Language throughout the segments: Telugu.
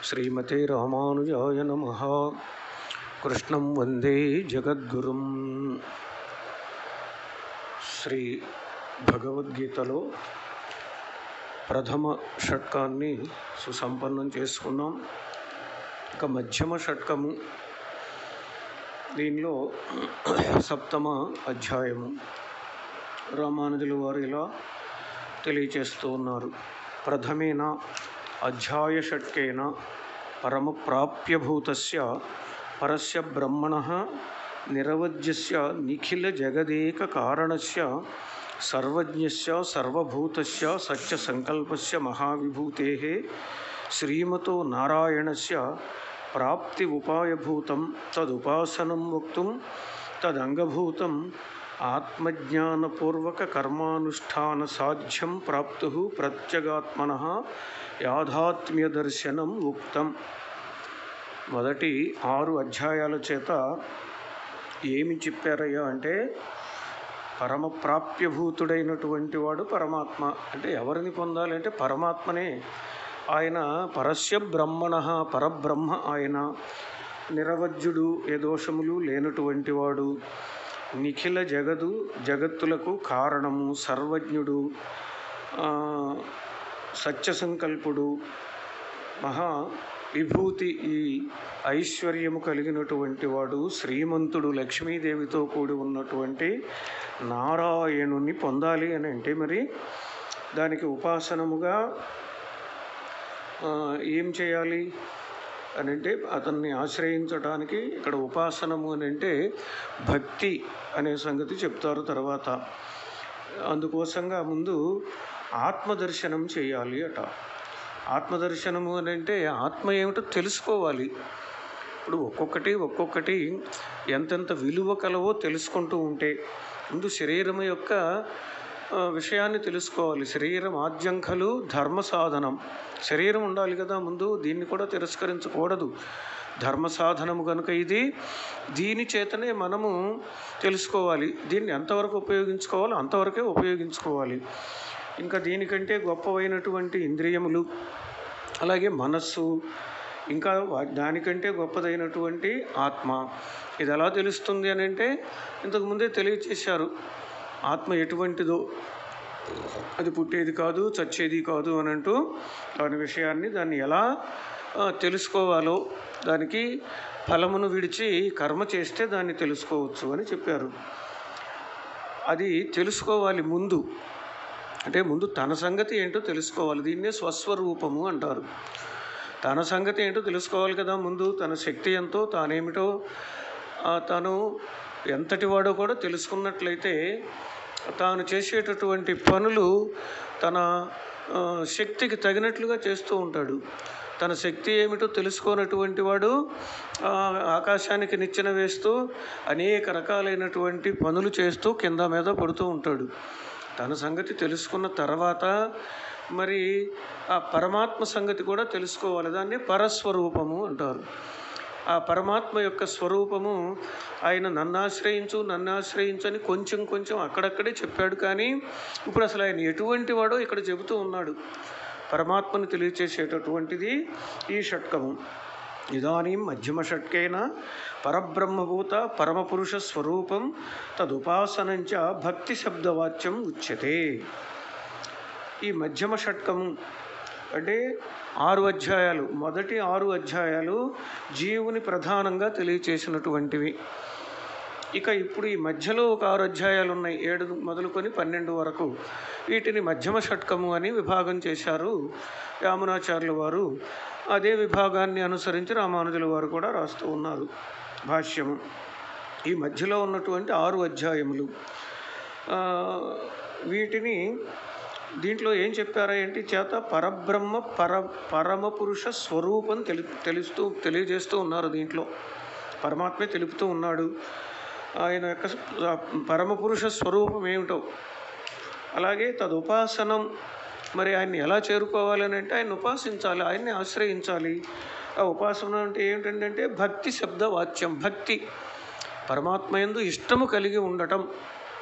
శ్రీమతే రామానుజాయ నమ కృష్ణం వందే జగద్గురుం శ్రీ భగవద్గీతలో ప్రథమ షట్కాన్ని సుసంపన్నం చేసుకున్నాం ఇక మధ్యమ షట్కము దీనిలో సప్తమ అధ్యాయము రామానుజుల వారు ఇలా తెలియచేస్తూ ఉన్నారు ప్రథమేన అధ్యాయ షట్కేన పరమప్రాప్యభూతస్య పరస్య బ్రహ్మణ నిరవధ్యస్య నిఖిల జగదేక కారణస్య సర్వజ్ఞస్య సర్వభూతస్య సత్య సంకల్పస్య మహావిభూతే శ్రీమతో నారాయణస్య ప్రాప్తి ఉపాయభూతం తదుపాసనం వక్తుం తదంగభూతం ఆత్మజ్ఞానపూర్వక కర్మానుష్ఠాన సాధ్యం ప్రాప్తు ప్రత్యగాత్మన యాథాత్మ్య దర్శనం ఉక్తం మొదటి ఆరు అధ్యాయాల చేత ఏమి చెప్పారయ్యా అంటే పరమ ప్రాప్యభూతుడైనటువంటి వాడు పరమాత్మ అంటే ఎవరిని పొందాలి అంటే పరమాత్మనే ఆయన పరస్య బ్రహ్మణ పరబ్రహ్మ ఆయన నిరవజ్యుడు ఏ దోషములు లేనటువంటి వాడు నిఖిల జగదు జగత్తులకు కారణము సర్వజ్ఞుడు ఆ, సత్య సంకల్పుడు మహా విభూతి ఈ ఐశ్వర్యము కలిగినటువంటి వాడు శ్రీమంతుడు లక్ష్మీదేవితో కూడి ఉన్నటువంటి నారాయణుని పొందాలి అని అంటే మరి దానికి ఉపాసనముగా ఆ, ఏం చేయాలి అని అంటే అతన్ని ఆశ్రయించడానికి ఇక్కడ ఉపాసనము అని అంటే భక్తి అనే సంగతి చెప్తారు తర్వాత అందుకోసంగా ముందు ఆత్మదర్శనం చేయాలి అట ఆత్మదర్శనము అని అంటే ఆత్మ ఏమిటో తెలుసుకోవాలి ఇప్పుడు ఒక్కొక్కటి ఒక్కొక్కటి ఎంతెంత విలువ కలవో తెలుసుకుంటూ ఉంటే ముందు శరీరం యొక్క ఆ, విషయాన్ని తెలుసుకోవాలి శరీరం ఆద్యంఖలు ధర్మ సాధనం శరీరం ఉండాలి కదా ముందు దీన్ని కూడా తిరస్కరించకూడదు ధర్మ సాధనము కనుక ఇది దీని చేతనే మనము తెలుసుకోవాలి దీన్ని ఎంతవరకు ఉపయోగించుకోవాలో అంతవరకే ఉపయోగించుకోవాలి ఇంకా దీనికంటే గొప్పవైనటువంటి ఇంద్రియములు అలాగే మనస్సు ఇంకా వా- దానికంటే గొప్పదైనటువంటి ఆత్మ ఇది ఎలా తెలుస్తుంది అని అంటే ఇంతకుముందే తెలియచేశారు ఆత్మ ఎటువంటిదో అది పుట్టేది కాదు చచ్చేది కాదు అని అంటూ దాని విషయాన్ని దాన్ని ఎలా ఆ, తెలుసుకోవాలో దానికి ఫలమును విడిచి కర్మ చేస్తే దాన్ని తెలుసుకోవచ్చు అని చెప్పారు అది తెలుసుకోవాలి ముందు అంటే ముందు తన సంగతి ఏంటో తెలుసుకోవాలి దీన్నే స్వస్వరూపము అంటారు తన సంగతి ఏంటో తెలుసుకోవాలి కదా ముందు తన శక్తి ఎంతో తానేమిటో ఆ, తాను ఎంతటి వాడో కూడా తెలుసుకున్నట్లయితే తాను చేసేటటువంటి పనులు తన ఆ, శక్తికి తగినట్లుగా చేస్తూ ఉంటాడు తన శక్తి ఏమిటో తెలుసుకోనటువంటి వాడు ఆ, ఆకాశానికి నిచ్చెన వేస్తూ అనేక రకాలైనటువంటి పనులు చేస్తూ కింద మీద పడుతూ ఉంటాడు తన సంగతి తెలుసుకున్న తర్వాత మరి ఆ పరమాత్మ సంగతి కూడా తెలుసుకోవాలి దాన్ని పరస్వరూపము అంటారు ఆ పరమాత్మ యొక్క స్వరూపము ఆయన నన్ను ఆశ్రయించు నన్ను ఆశ్రయించని కొంచెం కొంచెం అక్కడక్కడే చెప్పాడు కానీ ఇప్పుడు అసలు ఆయన ఎటువంటి వాడో ఇక్కడ చెబుతూ ఉన్నాడు పరమాత్మను తెలియచేసేటటువంటిది ఈ షట్కము ఇదానీం మధ్యమ షట్కేన పరబ్రహ్మభూత పరమపురుష స్వరూపం తదుపాసనంచ భక్తి శబ్దవాచ్యం ఉచ్యతే ఈ మధ్యమ షట్కము అంటే ఆరు అధ్యాయాలు మొదటి ఆరు అధ్యాయాలు జీవుని ప్రధానంగా తెలియచేసినటువంటివి ఇక ఇప్పుడు ఈ మధ్యలో ఒక ఆరు అధ్యాయాలు ఉన్నాయి ఏడు మొదలుకొని పన్నెండు వరకు వీటిని మధ్యమ షట్కము అని విభాగం చేశారు యామునాచార్యుల వారు అదే విభాగాన్ని అనుసరించి రామానుజుల వారు కూడా రాస్తూ ఉన్నారు భాష్యము ఈ మధ్యలో ఉన్నటువంటి ఆరు అధ్యాయములు ఆ, వీటిని దీంట్లో ఏం చెప్పారా ఏంటి చేత పరబ్రహ్మ పర పరమపురుష స్వరూపం తెలి తెలుస్తూ తెలియజేస్తూ ఉన్నారు దీంట్లో పరమాత్మే తెలుపుతూ ఉన్నాడు ఆయన యొక్క పరమపురుష స్వరూపం ఏమిటో అలాగే తదుపాసనం మరి ఆయన్ని ఎలా చేరుకోవాలి అని అంటే ఆయన ఉపాసించాలి ఆయన్ని ఆశ్రయించాలి ఆ ఉపాసన అంటే ఏంటంటే భక్తి శబ్ద వాచ్యం భక్తి పరమాత్మ యందు ఇష్టము కలిగి ఉండటం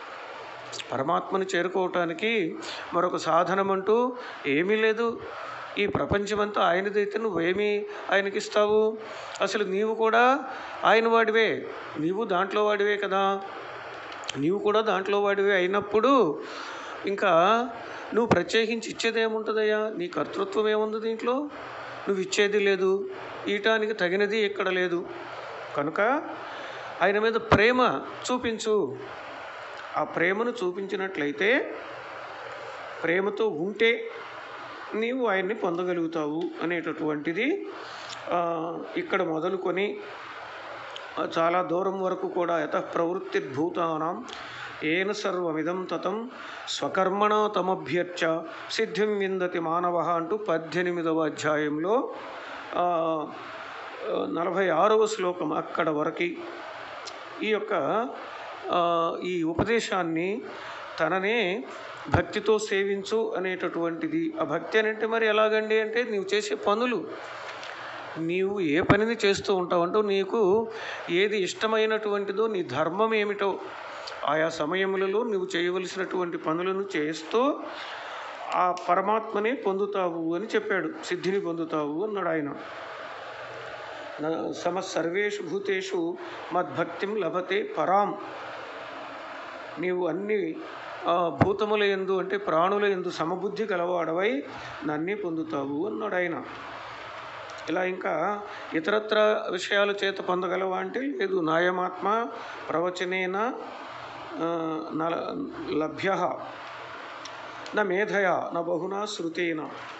పరమాత్మను చేరుకోవటానికి మరొక సాధనం అంటూ ఏమీ లేదు ఈ ప్రపంచమంతా ఆయనదైతే నువ్వేమి ఆయనకి ఇస్తావు అసలు నీవు కూడా ఆయన వాడివే నీవు దాంట్లో వాడివే కదా నీవు కూడా దాంట్లో వాడివే అయినప్పుడు ఇంకా నువ్వు ప్రత్యేకించి ఇచ్చేది ఏముంటుందయ్యా నీ కర్తృత్వం ఏముంది దీంట్లో నువ్వు ఇచ్చేది లేదు ఈయటానికి తగినది ఇక్కడ లేదు కనుక ఆయన మీద ప్రేమ చూపించు ఆ ప్రేమను చూపించినట్లయితే ప్రేమతో ఉంటే నీవు ఆయన్ని పొందగలుగుతావు అనేటటువంటిది ఆ, ఇక్కడ మొదలుకొని ఆ, చాలా దూరం వరకు కూడా యత ప్రవృత్తిర్భూతానాం ఏన సర్వమిదం తతం స్వకర్మణ తమభ్యర్చ సిద్ధిం విందతి మానవ అంటూ పద్దెనిమిదవ అధ్యాయంలో ఆ, ఆ, నలభై ఆరవ శ్లోకం అక్కడ వరకు ఈ యొక్క ఆ, ఈ ఉపదేశాన్ని తననే భక్తితో సేవించు అనేటటువంటిది ఆ భక్తి అని అంటే మరి ఎలాగండి అంటే నీవు చేసే పనులు నీవు ఏ పనిని చేస్తూ ఉంటావంటో నీకు ఏది ఇష్టమైనటువంటిదో నీ ధర్మం ఏమిటో ఆయా సమయములలో నువ్వు చేయవలసినటువంటి పనులను చేస్తూ ఆ పరమాత్మనే పొందుతావు అని చెప్పాడు సిద్ధిని పొందుతావు అన్నాడు ఆయన న- సమ సర్వేషు భూతేషు మద్భక్తిం లభతే పరాం నీవు అన్ని ఆ, భూతముల ఎందు అంటే ప్రాణుల ఎందు సమబుద్ధి కలవాడవై నన్నే పొందుతావు అన్నాడు ఆయన ఇలా ఇంకా ఇతరత్ర విషయాల చేత పొందగలవా అంటే లేదు నాయమాత్మ ప్రవచనేన ఆ, నల లభ్య నా మేధయ నా బహునా శృతేన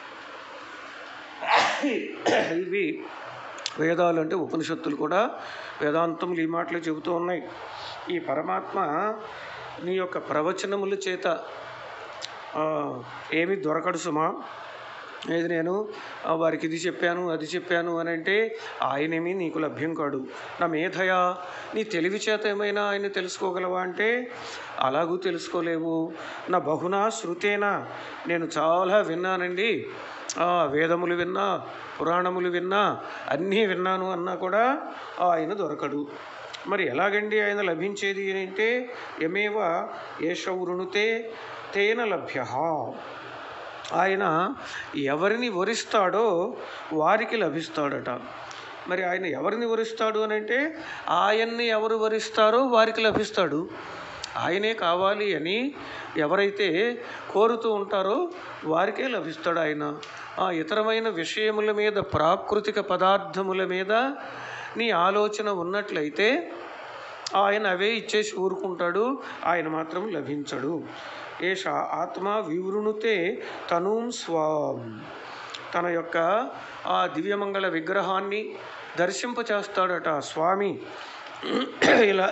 ఇవి వేదాలు అంటే ఉపనిషత్తులు కూడా వేదాంతములు ఈ మాటలు చెబుతూ ఉన్నాయి ఈ పరమాత్మ నీ యొక్క ప్రవచనముల చేత ఆ, ఏమి దొరకడు సుమా ఏది నేను ఆ, వారికి ఇది చెప్పాను అది చెప్పాను అని అంటే ఆయనేమి నీకు లభ్యం కాడు నా మేధయా నీ తెలివి చేత ఏమైనా ఆయన తెలుసుకోగలవా అంటే అలాగూ తెలుసుకోలేవు నా బహునా శృతేనా నేను చాలా విన్నానండి ఆ, వేదములు విన్నా పురాణములు విన్నా అన్నీ విన్నాను అన్నా కూడా ఆయన దొరకడు మరి ఎలాగండి ఆయన లభించేది అని అంటే యమేవ ఏషవృణుతే తేన లభ్య ఆయన ఎవరిని వరిస్తాడో వారికి లభిస్తాడట మరి ఆయన ఎవరిని వరిస్తాడు అని అంటే ఆయన్ని ఎవరు వరిస్తారో వారికి లభిస్తాడు ఆయనే కావాలి అని ఎవరైతే కోరుతూ ఉంటారో వారికే లభిస్తాడు ఆయన ఆ ఇతరమైన విషయముల మీద ప్రాకృతిక పదార్థముల మీద నీ ఆలోచన ఉన్నట్లయితే ఆయన అవే ఇచ్చేసి ఊరుకుంటాడు ఆయన మాత్రం లభించడు ఏష ఆత్మ వివృణుతే తనూం స్వాం తన యొక్క ఆ దివ్యమంగళ విగ్రహాన్ని దర్శింపచేస్తాడట స్వామి ఇలా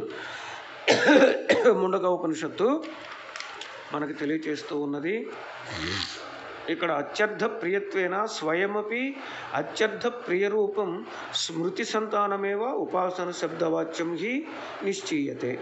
ముండక ఉపనిషత్తు మనకు తెలియచేస్తూ ఉన్నది ఇక్కడ అత్యర్థ ప్రియత్వేన స్వయమపి అత్యర్థ ప్రియరూపం స్మృతి సంతానమేవ ఉపాసన శబ్దవాచ్యం హి నిశ్చీయతే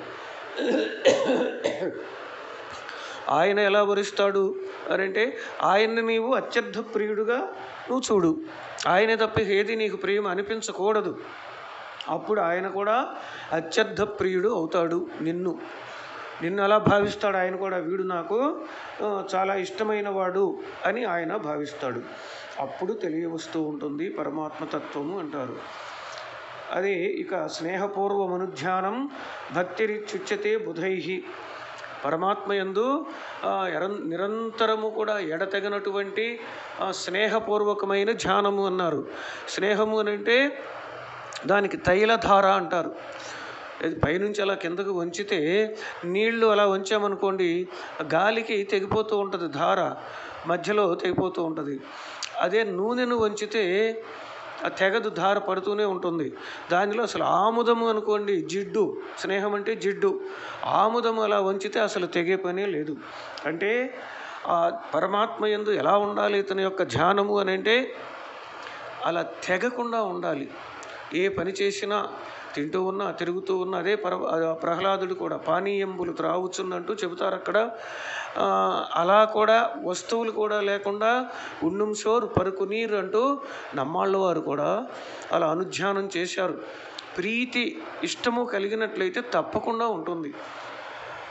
ఆయన ఎలా వరిస్తాడు అని అంటే ఆయన్ని నీవు అత్యర్థ ప్రియుడుగా నువ్వు చూడు ఆయనే తప్ప ఏది నీకు ప్రియం అనిపించకూడదు అప్పుడు ఆయన కూడా అత్యర్థ ప్రియుడు అవుతాడు నిన్ను నిన్ను అలా భావిస్తాడు ఆయన కూడా వీడు నాకు ఆ, చాలా ఇష్టమైన వాడు అని ఆయన భావిస్తాడు అప్పుడు తెలియవస్తూ ఉంటుంది పరమాత్మతత్వము అంటారు అది ఇక స్నేహపూర్వమనుధ్యానం భక్తిరిచ్యుచ్యతే బుధై పరమాత్మ యందు ఆ, ఎరం- నిరంతరము కూడా ఎడతెగనటువంటి ఆ, స్నేహపూర్వకమైన ధ్యానము అన్నారు స్నేహము అని అంటే దానికి తైలధార అంటారు ఇది పైనుంచి అలా కిందకు వంచితే నీళ్లు అలా వంచామనుకోండి ఆ గాలికి తెగిపోతూ ఉంటుంది ధార మధ్యలో తెగిపోతూ ఉంటుంది అదే నూనెను వంచితే ఆ తెగదు ధార పడుతూనే ఉంటుంది దానిలో అసలు ఆముదము అనుకోండి జిడ్డు స్నేహం అంటే జిడ్డు ఆముదము అలా వంచితే అసలు తెగే పనే లేదు అంటే ఆ పరమాత్మ యందు ఎలా ఉండాలి ఇతని యొక్క ధ్యానము అని అంటే అలా తెగకుండా ఉండాలి ఏ పని చేసినా తింటూ ఉన్నా తిరుగుతూ ఉన్నా అదే పర ఆ ప్రహ్లాదుడు కూడా పానీయంబులు త్రావుచున్నంటూ చెబుతారు అక్కడ ఆ, అలా కూడా వస్తువులు కూడా లేకుండా ఉన్నం షోర్ పరుకు నీరు అంటూ నమ్మాళ్ళ వారు కూడా అలా అనుధ్యానం చేశారు ప్రీతి ఇష్టము కలిగినట్లయితే తప్పకుండా ఉంటుంది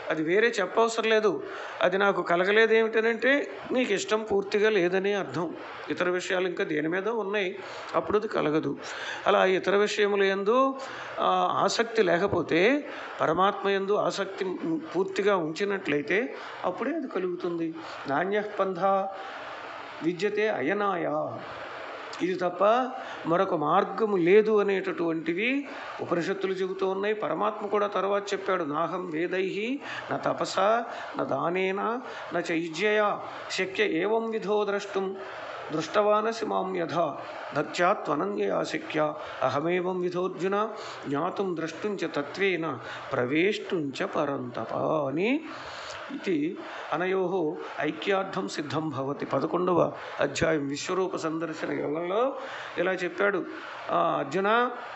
అది వేరే చెప్పవసరం లేదు అది నాకు కలగలేదు ఏమిటనంటే నీకు ఇష్టం పూర్తిగా లేదని అర్థం ఇతర విషయాలు ఇంకా దేని మీద ఉన్నాయి అప్పుడు అది కలగదు అలా ఇతర విషయముల ఎందు ఆ, ఆసక్తి లేకపోతే పరమాత్మ ఎందు ఆసక్తి పూర్తిగా ఉంచినట్లయితే అప్పుడే అది కలుగుతుంది నాణ్యస్పంధ విద్యతే అయనాయ ఇది తప్ప మరొక మార్గము లేదు అనేటటువంటివి ఉపనిషత్తులు చెబుతూ ఉన్నాయి పరమాత్మ కూడా తర్వాత చెప్పాడు నాహం వేదై నా తపస నా దానేన నా చైజ్యయ శక్య ఏవం విధో ద్రష్టుం దృష్టవానసి మాం యథ భక్త్యా త్వనన్యయా శక్య అహమేవం విధోర్జున జ్ఞాతుం ద్రష్టుం చ తత్వేన ప్రవేష్టుం చ పరంతప అని ఇది అనయో ఐక్యార్థం సిద్ధం భవతి పదకొండవ అధ్యాయం విశ్వరూప సందర్శన యోగంలో ఇలా చెప్పాడు "ఆ, అర్జున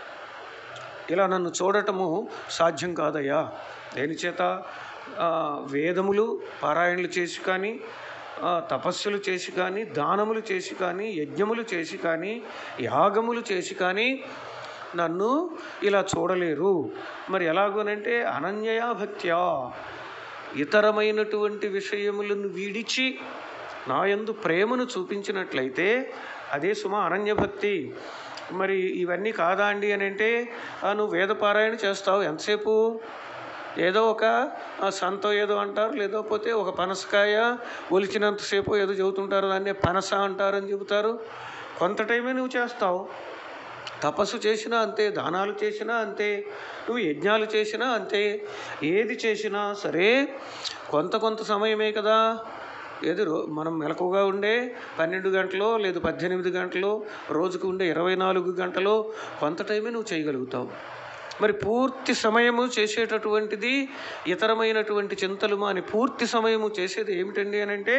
ఇలా నన్ను చూడటము సాధ్యం కాదయ్యా దేని చేత ఆ, వేదములు పారాయణలు చేసి కానీ ఆ, తపస్సులు చేసి కానీ దానములు చేసి కానీ యజ్ఞములు చేసి కానీ యాగములు చేసి కానీ నన్ను ఇలా చూడలేరు మరి ఎలాగోనంటే అనన్యయా భక్త్యా ఇతరమైనటువంటి విషయములను వీడిచి నా యందు ప్రేమను చూపించినట్లయితే అదే సుమ అనన్యభక్తి మరి ఇవన్నీ కాదా అండి అని అంటే "ఆ, నువ్వు వేదపారాయణ చేస్తావు ఎంతసేపు ఏదో ఒక ఆ, సంతో ఏదో అంటారు లేకపోతే ఒక పనసకాయ ఒలిచినంతసేపు ఏదో చెబుతుంటారు దాన్ని పనస అంటారని చెబుతారు కొంత టైమే నువ్వు చేస్తావు తపస్సు చేసినా అంతే దానాలు చేసినా అంతే నువ్వు యజ్ఞాలు చేసినా అంతే ఏది చేసినా సరే కొంత కొంత సమయమే కదా ఏది రో మనం మెలకుగా ఉండే పన్నెండు గంటలు లేదు పద్దెనిమిది గంటలు రోజుకు ఉండే ఇరవై నాలుగు గంటలు కొంత టైమే నువ్వు చేయగలుగుతావు మరి పూర్తి సమయము చేసేటటువంటిది ఇతరమైనటువంటి చింతలు మాని పూర్తి సమయము చేసేది ఏమిటండి అని అంటే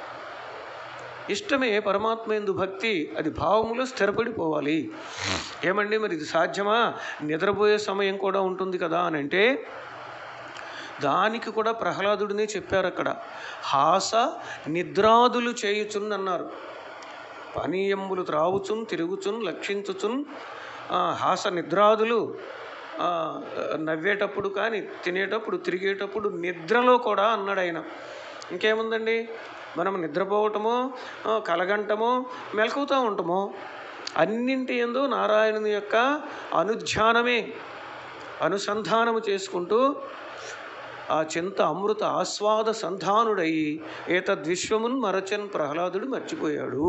ఇష్టమే పరమాత్మ ఎందు భక్తి అది భావములో స్థిరపడిపోవాలి ఏమండి మరి ఇది సాధ్యమా నిద్రపోయే సమయం కూడా ఉంటుంది కదా అని అంటే దానికి కూడా ప్రహ్లాదుడినే చెప్పారు అక్కడ హాస నిద్రాదులు చేయుచున్ అన్నారు పానీయంబులు త్రావుచున్ తిరుగుచున్ లక్షించుచున్ ఆ, హాస నిద్రాదులు ఆ, నవ్వేటప్పుడు కానీ తినేటప్పుడు తిరిగేటప్పుడు నిద్రలో కూడా అన్నాడు ఆయన ఇంకేముందండి మనం నిద్రపోవటమో ఆ, కలగంటమో మెలకుతూ ఉంటామో అన్నింటి ఎందు నారాయణుని యొక్క అనుధ్యానమే అనుసంధానము చేసుకుంటూ ఆ చింత అమృత ఆస్వాద సంధానుడై ఏతద్విశ్వమున్ మరచన్ ప్రహ్లాదుడు మర్చిపోయాడు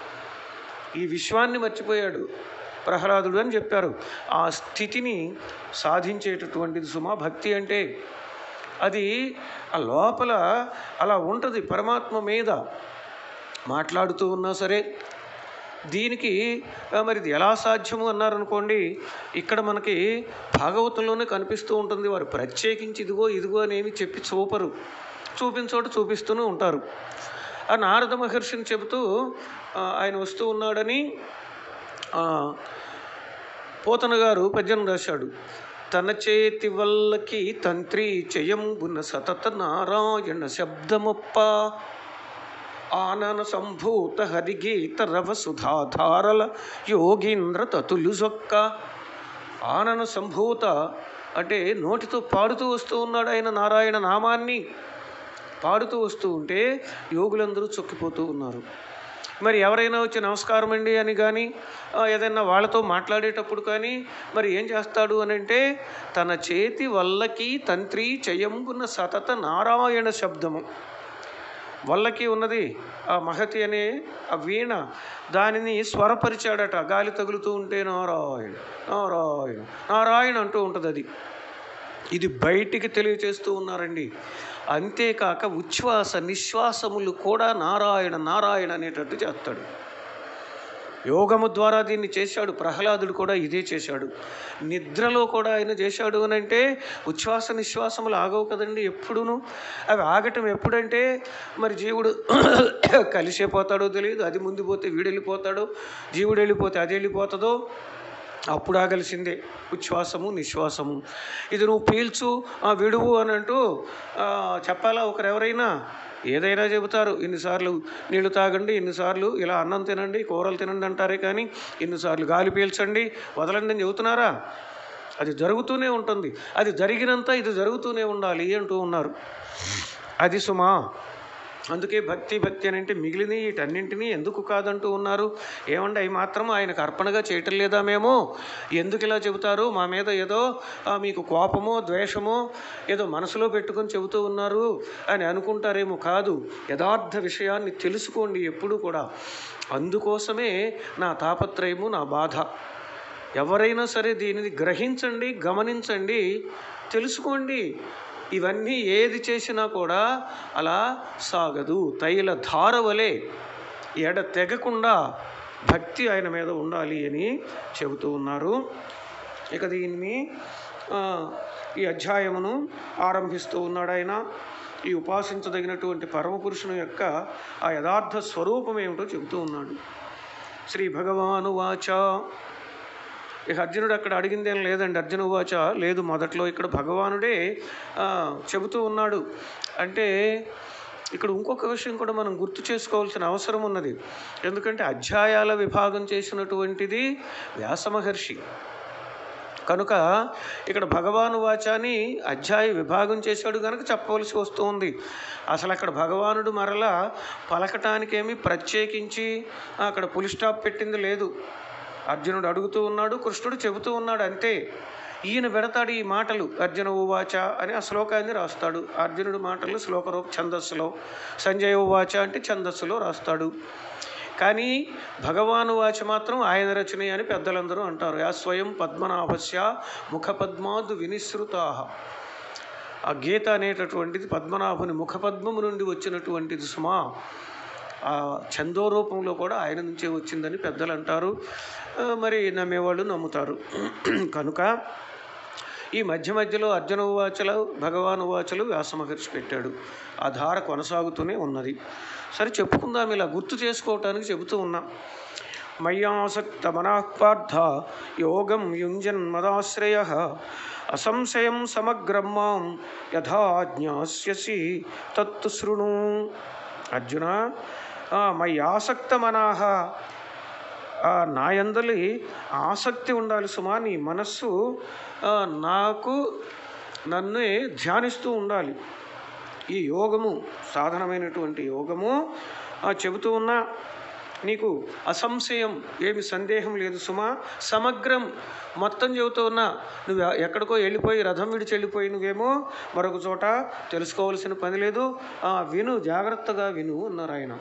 ఈ విశ్వాన్ని మర్చిపోయాడు ప్రహ్లాదుడు అని చెప్పారు ఆ స్థితిని సాధించేటటువంటిది సుమా భక్తి అంటే అది ఆ లోపల అలా ఉంటుంది పరమాత్మ మీద మాట్లాడుతూ ఉన్నా సరే దీనికి ఆ, మరి ఇది ఎలా సాధ్యము అన్నారనుకోండి ఇక్కడ మనకి భాగవతంలోనే కనిపిస్తూ ఉంటుంది వారు ప్రత్యేకించి ఇదిగో ఇదిగో అనేవి చెప్పి చూపరు చూపించోట చూపిస్తూనే ఉంటారు ఆ నారద మహర్షిని చెబుతూ ఆ, ఆయన వస్తూ ఉన్నాడని ఆ, పోతన గారు పద్యం రాశాడు తన చేతి వల్లకి తంత్రి చెయంబున సతత నారాయణ శబ్దమొప్ప ఆనన సంభూత హరిగీత రవ సుధాధారల యోగీంద్ర తతులు జొక్క ఆనన సంభూత అంటే నోటితో పాడుతూ వస్తూ ఉన్నాడు ఆయన నారాయణ నామాన్ని పాడుతూ వస్తూ ఉంటే యోగులందరూ చొక్కిపోతూ ఉన్నారు మరి ఎవరైనా వచ్చి నమస్కారం అండి అని కానీ ఆ, ఏదైనా వాళ్ళతో మాట్లాడేటప్పుడు కానీ మరి ఏం చేస్తాడు అని అంటే తన చేతి వల్లకి తంత్రి చయంబున సతత నారాయణ శబ్దము వల్లకి ఉన్నది ఆ మహతి అనే ఆ వీణ దానిని స్వరపరిచాడట గాలి తగులుతూ ఉంటే నారాయణ నారాయణ నారాయణ అంటూ ఉంటుంది అది ఇది బయటికి తెలియచేస్తూ ఉన్నారండి అంతేకాక ఉచ్ఛ్వాస నిశ్వాసములు కూడా నారాయణ నారాయణ అనేటట్టు చేస్తాడు యోగము ద్వారా దీన్ని చేశాడు ప్రహ్లాదుడు కూడా ఇదే చేశాడు నిద్రలో కూడా ఆయన చేశాడు అని అంటే ఉచ్ఛ్వాస నిశ్వాసములు ఆగవు కదండి ఎప్పుడును అవి ఆగటం ఎప్పుడంటే మరి జీవుడు కలిసిపోతాడో తెలియదు అది ముందు పోతే వీడు వెళ్ళిపోతాడో జీవుడు వెళ్ళిపోతే అది వెళ్ళిపోతుందో అప్పుడు ఆగలిసిందే ఉచ్ఛ్వాసము నిశ్వాసము ఇది నువ్వు పీల్చు ఆ, విడువు అని అంటూ ఆ, చెప్పాలా ఒకరెవరైనా ఏదైనా చెబుతారు ఇన్నిసార్లు నీళ్లు తాగండి ఇన్నిసార్లు ఇలా అన్నం తినండి కూరలు తినండి అంటారే కానీ ఇన్నిసార్లు గాలి పీల్చండి వదలండి అని చెబుతున్నారా అది జరుగుతూనే ఉంటుంది అది జరిగినంత ఇది జరుగుతూనే ఉండాలి అంటూ ఉన్నారు అది సుమా అందుకే భక్తి భక్తి అని అంటే మిగిలిన వీటన్నింటినీ ఎందుకు కాదంటూ ఉన్నారు ఏమంటే అవి మాత్రం ఆయనకు అర్పణగా చేయటం లేదా మేము ఎందుకు ఇలా చెబుతారు మా మీద ఏదో ఆ, మీకు కోపమో ద్వేషమో ఏదో మనసులో పెట్టుకొని చెబుతూ ఉన్నారు అని అనుకుంటారేమో కాదు యథార్థ విషయాన్ని తెలుసుకోండి ఎప్పుడూ కూడా అందుకోసమే నా తాపత్రయము నా బాధ ఎవరైనా సరే దీనిని గ్రహించండి గమనించండి తెలుసుకోండి ఇవన్నీ ఏది చేసినా కూడా అలా సాగదు తైల ధార వలె ఎడ తెగకుండా భక్తి ఆయన మీద ఉండాలి అని చెబుతూ ఉన్నారు ఇక దీన్ని ఆ, ఈ అధ్యాయమును ఆరంభిస్తూ ఉన్నాడు ఆయన ఈ ఉపాసించదగినటువంటి పరమపురుషుని యొక్క ఆ యథార్థ స్వరూపం ఏమిటో చెబుతూ ఉన్నాడు శ్రీ భగవాను వాచ ఇక అర్జునుడు అక్కడ అడిగిందేం లేదండి అర్జున వాచ లేదు మొదట్లో ఇక్కడ భగవానుడే ఆ, చెబుతూ ఉన్నాడు అంటే ఇక్కడ ఇంకొక విషయం కూడా మనం గుర్తు చేసుకోవాల్సిన అవసరం ఉన్నది ఎందుకంటే అధ్యాయాల విభాగం చేసినటువంటిది వ్యాస మహర్షి కనుక ఇక్కడ భగవాను వాచాని అధ్యాయ విభాగం చేశాడు కనుక చెప్పవలసి వస్తుంది అసలు అక్కడ భగవానుడు మరలా పలకటానికేమీ ప్రత్యేకించి అక్కడ పులి స్టాప్ పెట్టింది లేదు అర్జునుడు అడుగుతూ ఉన్నాడు కృష్ణుడు చెబుతూ ఉన్నాడు అంతే ఈయన పెడతాడు ఈ మాటలు అర్జున ఉవాచ అని ఆ శ్లోకాన్ని రాస్తాడు అర్జునుడు మాటలు శ్లోకరూప ఛందస్సులో సంజయ ఉవాచ అంటే ఛందస్సులో రాస్తాడు కానీ భగవాను వాచ మాత్రం ఆయన రచన అని పెద్దలందరూ అంటారు యా స్వయం పద్మనాభస్య ముఖపద్మాదు వినిసృతా ఆ గీత అనేటటువంటిది పద్మనాభుని ముఖపద్మము నుండి వచ్చినటువంటిది సుమా ఆ ఛందో రూపంలో కూడా ఆయన నుంచే వచ్చిందని పెద్దలు అంటారు ఆ, మరి నమ్మేవాళ్ళు నమ్ముతారు కనుక ఈ మధ్య మధ్యలో అర్జున ఉవాచలు భగవాన్ ఉవాచలు వ్యాస మహర్షి పెట్టాడు ఆ ధార కొనసాగుతూనే ఉన్నది సరే చెప్పుకుందాం ఇలా గుర్తు చేసుకోవటానికి చెబుతూ ఉన్నాం మయ్యాసక్త మనఃపార్థ యోగం యుంజన్ మదాశ్రయ అసంశయం సమగ్రం మాం యథా జ్ఞాస్యసి తత్తు శృణు అర్జున ఆ, మయ్యాసక్త మనాహ ఆ, నా యందలి ఆసక్తి ఉండాలి సుమా నీ మనస్సు ఆ, నాకు నన్నే ధ్యానిస్తూ ఉండాలి ఈ యోగము సాధనమైనటువంటి యోగము ఆ, చెబుతూ ఉన్నా నీకు అసంశయం ఏమి సందేహం లేదు సుమా సమగ్రం మొత్తం చెబుతూ ఉన్నా నువ్వు ఎక్కడికో వెళ్ళిపోయి రథం విడిచి వెళ్ళిపోయి నువ్వేమో మరొక చోట తెలుసుకోవాల్సిన పని లేదు ఆ, విను జాగ్రత్తగా విను అన్నారు ఆయన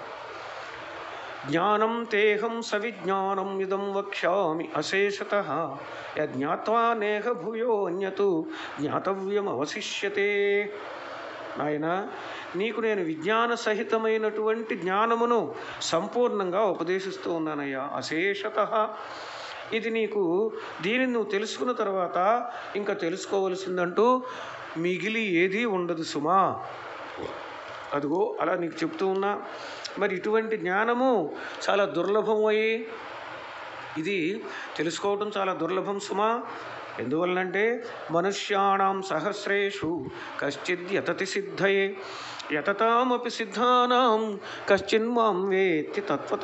జ్ఞానం తేహం సవిజ్ఞానం ఇదం వక్ష్యామి అశేషత యజ్ఞాత్వా నేహ భూయో అన్యతు జ్ఞాతవ్యం అవశిష్యతే నాయన నీకు నేను విజ్ఞాన సహితమైనటువంటి జ్ఞానమును సంపూర్ణంగా ఉపదేశిస్తూ ఉన్నానయ్యా అశేషత ఇది నీకు దీనిని నువ్వు తెలుసుకున్న తర్వాత ఇంకా తెలుసుకోవలసిందంటూ మిగిలి ఏదీ ఉండదు సుమా అదిగో అలా నీకు చెప్తూ ఉన్నా మరి ఇటువంటి జ్ఞానము చాలా దుర్లభం అయ్యి ఇది తెలుసుకోవటం చాలా దుర్లభం సుమా ఎందువల్లంటే మనుష్యాణం సహస్రేషు కశ్చిద్ యతతి సిద్ధయే యతతామపి సిద్ధానాం కశ్చిన్ మాం వేత్తి తత్వత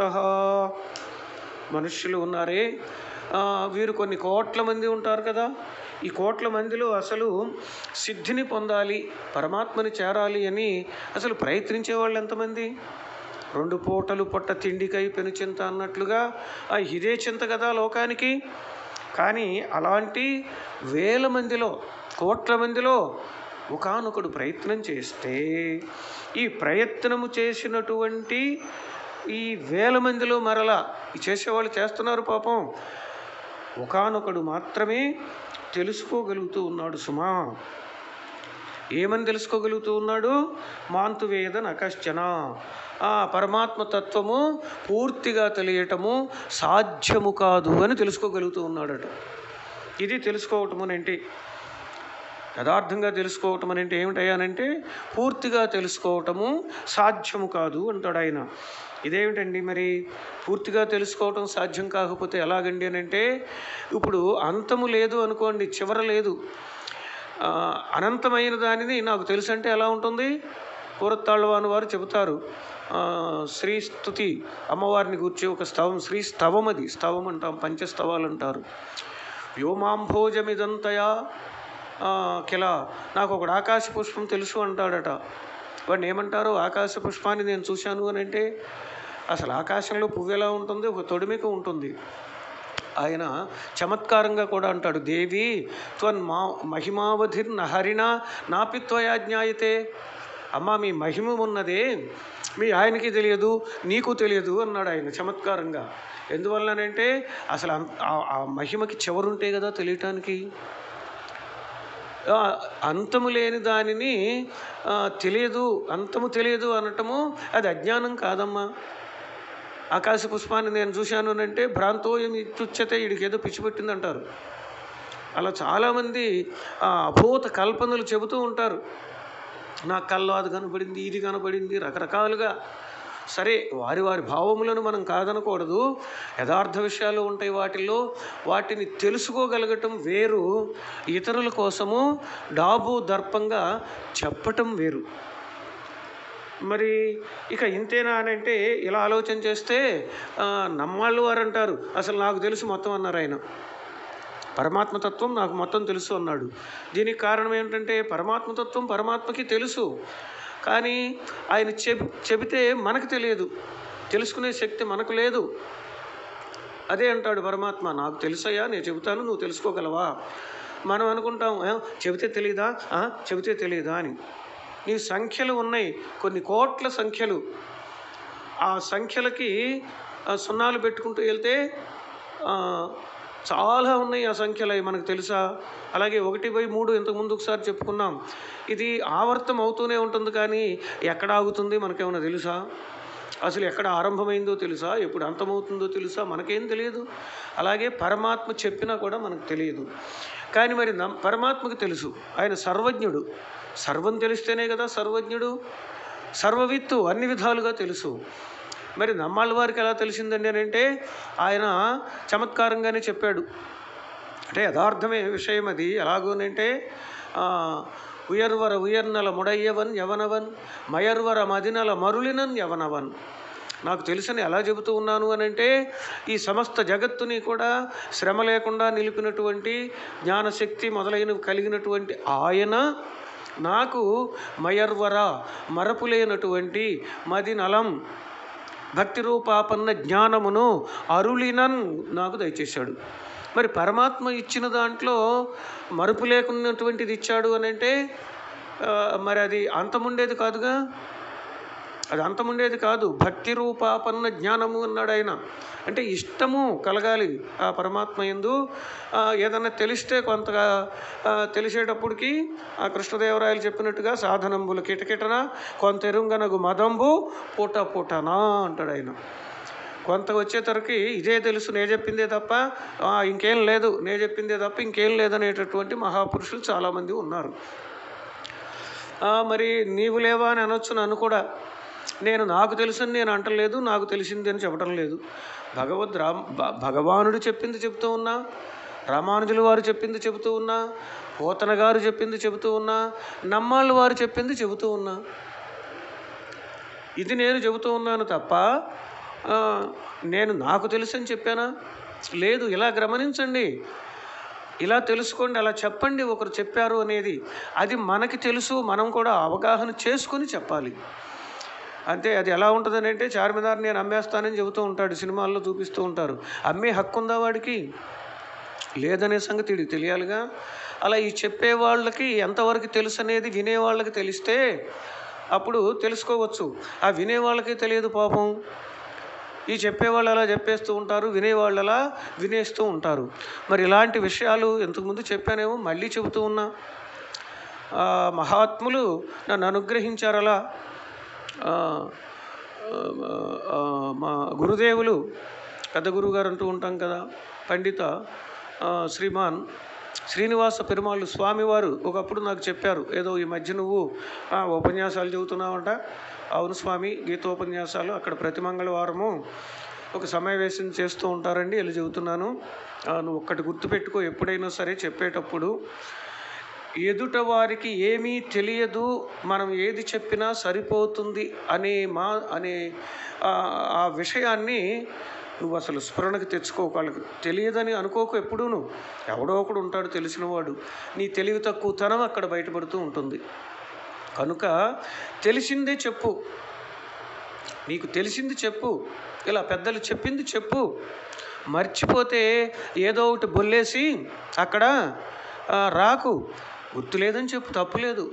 మనుష్యులు ఉన్నారే ఆ, వీరు కొన్ని కోట్ల మంది ఉంటారు కదా ఈ కోట్ల మందిలో అసలు సిద్ధిని పొందాలి పరమాత్మని చేరాలి అని అసలు ప్రయత్నించే వాళ్ళు ఎంతమంది రెండు పూటలు పొట్ట తిండికై పెనుచింత అన్నట్లుగా ఆ ఇదే చింత కదా లోకానికి కానీ అలాంటి వేల మందిలో కోట్ల మందిలో ఒకానొకడు ప్రయత్నం చేస్తే ఈ ప్రయత్నము చేసినటువంటి ఈ వేల మందిలో మరలా ఈ చేసేవాళ్ళు చేస్తున్నారు పాపం ఒకానొకడు మాత్రమే తెలుసుకోగలుగుతూ ఉన్నాడు సుమా ఏమని తెలుసుకోగలుగుతూ ఉన్నాడు మాంతు వేద నకశ్చన ఆ పరమాత్మ తత్వము పూర్తిగా తెలియటము సాధ్యము కాదు అని తెలుసుకోగలుగుతూ ఉన్నాడట ఇది తెలుసుకోవటం అని ఏంటి యథార్థంగా తెలుసుకోవటం అని అంటే ఏమిటయ్యానంటే పూర్తిగా తెలుసుకోవటము సాధ్యము కాదు అంటాడు ఆయన ఇదేమిటండి మరి పూర్తిగా తెలుసుకోవటం సాధ్యం కాకపోతే ఎలాగండి అని అంటే ఇప్పుడు అంతము లేదు అనుకోండి చివర లేదు ఆ, అనంతమైన దానిని నాకు తెలుసు అంటే ఎలా ఉంటుంది పూరత్తాళ్ళవాని వారు చెబుతారు ఆ, శ్రీ స్తుతి అమ్మవారిని గురించి ఒక స్తవం శ్రీ స్తవం అది స్తవం అంటాం పంచస్తవాలు అంటారు వ్యోమాంభోజమిదంతయా ఆ, కిల నాకు ఒకడు ఆకాశ పుష్పం తెలుసు అంటాడట వాడిని ఏమంటారు ఆకాశ పుష్పాన్ని నేను చూశాను అని అంటే అసలు ఆకాశంలో పువ్వు ఎలా ఉంటుంది ఒక తొడిమిక ఉంటుంది ఆయన చమత్కారంగా కూడా అంటాడు దేవి త్వన్ మా మహిమావధిర్ నహరిణ నాపిత్వయా జ్ఞాయతే అమ్మ మీ మహిమ ఉన్నదే మీ ఆయనకి తెలియదు నీకు తెలియదు అన్నాడు ఆయన చమత్కారంగా ఎందువల్లనంటే అసలు అంత ఆ- ఆ మహిమకి చివరుంటే కదా తెలియటానికి ఆ, అంతము లేని దానిని ఆ, తెలియదు అంతము తెలియదు అనటము అది అజ్ఞానం కాదమ్మా ఆకాశ పుష్పాన్ని నేను చూశాను అని అంటే భ్రాంతోయం ఇచ్చుచ్చతే వీడికి ఏదో పిచ్చి పెట్టింది అంటారు అలా చాలామంది ఆ, అభూత కల్పనలు చెబుతూ ఉంటారు నా కల్లో అది కనపడింది ఇది కనపడింది రకరకాలుగా సరే వారి వారి భావములను మనం కాదనకూడదు యథార్థ విషయాలు ఉంటాయి వాటిల్లో వాటిని తెలుసుకోగలగటం వేరు ఇతరుల కోసము డాబు దర్పంగా చెప్పటం వేరు మరి ఇక ఇంతేనా అని అంటే ఇలా ఆలోచన చేస్తే ఆ, నమ్మాళ్ళు వారు అంటారు అసలు నాకు తెలుసు మొత్తం అన్నారు ఆయన పరమాత్మతత్వం నాకు మొత్తం తెలుసు అన్నాడు దీనికి కారణం ఏంటంటే పరమాత్మతత్వం పరమాత్మకి తెలుసు కానీ ఆయన చెబి చెబితే మనకు తెలియదు తెలుసుకునే శక్తి మనకు లేదు అదే అంటాడు పరమాత్మ నాకు తెలుసయ్యా నేను చెబుతాను నువ్వు తెలుసుకోగలవా మనం అనుకుంటాం "ఆ, చెబితే తెలియదా ఆ, చెబితే తెలియదా అని నీ సంఖ్యలు ఉన్నాయి కొన్ని కోట్ల సంఖ్యలు ఆ సంఖ్యలకి ఆ, సున్నాలు పెట్టుకుంటూ వెళ్తే ఆ, చాలా ఉన్నాయి ఆ సంఖ్యలు అవి మనకు తెలుసా అలాగే ఒకటి బై మూడు ఇంతకు ముందు ఒకసారి చెప్పుకున్నాం ఇది ఆవర్తం అవుతూనే ఉంటుంది కానీ ఎక్కడ ఆగుతుంది మనకేమైనా తెలుసా అసలు ఎక్కడ ఆరంభమైందో తెలుసా ఎప్పుడు అంతమవుతుందో తెలుసా మనకేం తెలియదు అలాగే పరమాత్మ చెప్పినా కూడా మనకు తెలియదు కానీ మరి నమ్ పరమాత్మకు తెలుసు ఆయన సర్వజ్ఞుడు సర్వం తెలిస్తేనే కదా సర్వజ్ఞుడు సర్వవిత్తు అన్ని విధాలుగా తెలుసు మరి నమ్మాళ్ళ వారికి ఎలా తెలిసిందండి అని అంటే ఆయన చమత్కారంగానే చెప్పాడు అంటే యథార్థమే విషయం అది ఎలాగోనంటే ఆ, ఉయర్వర ఉయర్నల ముడయ్యవన్ యవనవన్ మయర్వర మదినల మరులినన్ యవనవన్ నాకు తెలుసని ఎలా చెబుతూ ఉన్నాను అని అంటే ఈ సమస్త జగత్తుని కూడా శ్రమ లేకుండా నిలిపినటువంటి జ్ఞానశక్తి మొదలైనవి కలిగినటువంటి ఆయన నాకు మయర్వర మరపు లేనటువంటి మదినలం భక్తి రూపాపన్న జ్ఞానమును అరులినన్ నాకు దయచేశాడు మరి పరమాత్మ ఇచ్చిన దాంట్లో మరుపు లేకున్నటువంటిది ఇచ్చాడు అని అంటే ఆ, మరి అది అంతముండేది కాదుగా అది అంతముండేది కాదు భక్తి రూపాపన్న జ్ఞానము అన్నాడు ఆయన అంటే ఇష్టము కలగాలి ఆ పరమాత్మ ఎందు ఆ, ఏదన్నా తెలిస్తే కొంతగా ఆ, తెలిసేటప్పటికి ఆ కృష్ణదేవరాయలు చెప్పినట్టుగా సాధనంబులు కిటకిటన కొంత ఎరుంగనగు మదంబు పూట పూటనా అంటాడు ఆయన కొంత వచ్చేసరికి ఇదే తెలుసు నే చెప్పిందే తప్ప ఆ, ఇంకేం లేదు నే చెప్పిందే తప్ప ఇంకేం లేదనేటటువంటి మహాపురుషులు చాలామంది ఉన్నారు ఆ, మరి నీవు లేవా అని అనొచ్చు నన్ను కూడా నేను నాకు తెలుసని నేను అంటలేదు నాకు తెలిసింది అని చెప్పడం లేదు భగవద్ రామ్ భ- భగవానుడు చెప్పింది చెబుతూ ఉన్నా రామానుజులు వారు చెప్పింది చెబుతూ ఉన్నా పోతన గారు చెప్పింది చెబుతూ ఉన్నా నమ్మాళ్ళు వారు చెప్పింది చెబుతూ ఉన్నా ఇది నేను చెబుతూ ఉన్నాను తప్ప ఆ, నేను నాకు తెలుసని చెప్పానా లేదు ఇలా గమనించండి ఇలా తెలుసుకోండి అలా చెప్పండి ఒకరు చెప్పారు అనేది అది మనకి తెలుసు మనం కూడా అవగాహన చేసుకొని చెప్పాలి అంతే అది ఎలా ఉంటుందని అంటే చార్మినార్ నేను అమ్మేస్తానని చెబుతూ ఉంటాడు సినిమాల్లో చూపిస్తూ ఉంటారు అమ్మే హక్కు ఉందా వాడికి లేదనే సంగతి వీడికి తెలియాలిగా అలా ఈ చెప్పే వాళ్ళకి ఎంతవరకు తెలుసు అనేది వినేవాళ్ళకి తెలిస్తే అప్పుడు తెలుసుకోవచ్చు ఆ వినేవాళ్ళకి తెలియదు పాపం ఈ చెప్పేవాళ్ళు అలా చెప్పేస్తూ ఉంటారు వినేవాళ్ళు అలా వినేస్తూ ఉంటారు మరి ఇలాంటి విషయాలు ఇంతకుముందు చెప్పానేమో మళ్ళీ చెబుతూ ఉన్నా ఆ, మహాత్ములు నన్ను అనుగ్రహించారు అలా ఆ, ఆ, మా గురుదేవులు పెద్ద గురువు గారు అంటూ ఉంటాం కదా పండిత ఆ, శ్రీమాన్ శ్రీనివాస పెరుమాళ్ళు స్వామివారు ఒకప్పుడు నాకు చెప్పారు ఏదో ఈ మధ్య నువ్వు ఆ, ఉపన్యాసాలు చెబుతున్నావంట అవును స్వామి గీతోపన్యాసాలు అక్కడ ప్రతి మంగళవారము ఒక సమావేశం చేస్తూ ఉంటారండి వెళ్ళి చెబుతున్నాను ఆ, నువ్వు ఒక్కటి గుర్తుపెట్టుకో ఎప్పుడైనా సరే చెప్పేటప్పుడు ఎదుట వారికి ఏమీ తెలియదు మనం ఏది చెప్పినా సరిపోతుంది అనే మా అనే ఆ- ఆ విషయాన్ని నువ్వు అసలు స్ఫురణకు తెచ్చుకోకు వాళ్ళకి తెలియదని అనుకోకు ఎప్పుడూ నువ్వు ఎవడో ఒకడు ఉంటాడు తెలిసినవాడు నీ తెలివి తక్కువతనం అక్కడ బయటపడుతూ ఉంటుంది కనుక తెలిసిందే చెప్పు నీకు తెలిసింది చెప్పు ఇలా పెద్దలు చెప్పింది చెప్పు మర్చిపోతే ఏదో ఒకటి బొల్లేసి అక్కడ ఆ, రాకు గుర్తు లేదని చెప్పు తప్పులేదు